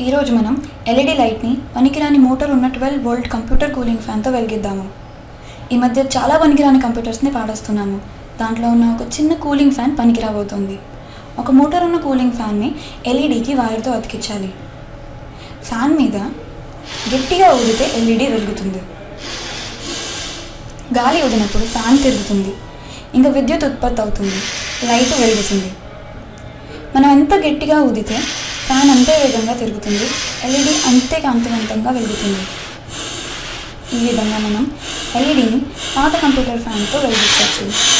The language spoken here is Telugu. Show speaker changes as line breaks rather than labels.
ఈరోజు మనం ఎల్ఈడి లైట్ని పనికిరాని మోటార్ ఉన్న ట్వెల్వ్ వోల్ట్ కంప్యూటర్ కూలింగ్ ఫ్యాన్తో వెలిగిద్దాము ఈ మధ్య చాలా పనికిరాని కంప్యూటర్స్ని పాడేస్తున్నాము దాంట్లో ఉన్న ఒక చిన్న కూలింగ్ ఫ్యాన్ పనికిరాబోతుంది ఒక మోటార్ ఉన్న కూలింగ్ ఫ్యాన్ని ఎల్ఈడికి వైర్తో అతికించాలి ఫ్యాన్ మీద గట్టిగా ఊదితే ఎల్ఈడి వెలుగుతుంది గాలి ఊదినప్పుడు ఫ్యాన్ తిరుగుతుంది ఇంకా విద్యుత్ ఉత్పత్తి అవుతుంది లైట్ వెలుగుతుంది మనం ఎంత గట్టిగా ఊదితే ఫ్యాన్ అంతే వేగంగా తిరుగుతుంది ఎల్ఈడి అంతే కాంతివంతంగా వెలుగుతుంది ఈ విధంగా మనం ఎల్ఈడిని పాత కంప్యూటర్ ఫ్యాన్తో వెలిగించవచ్చు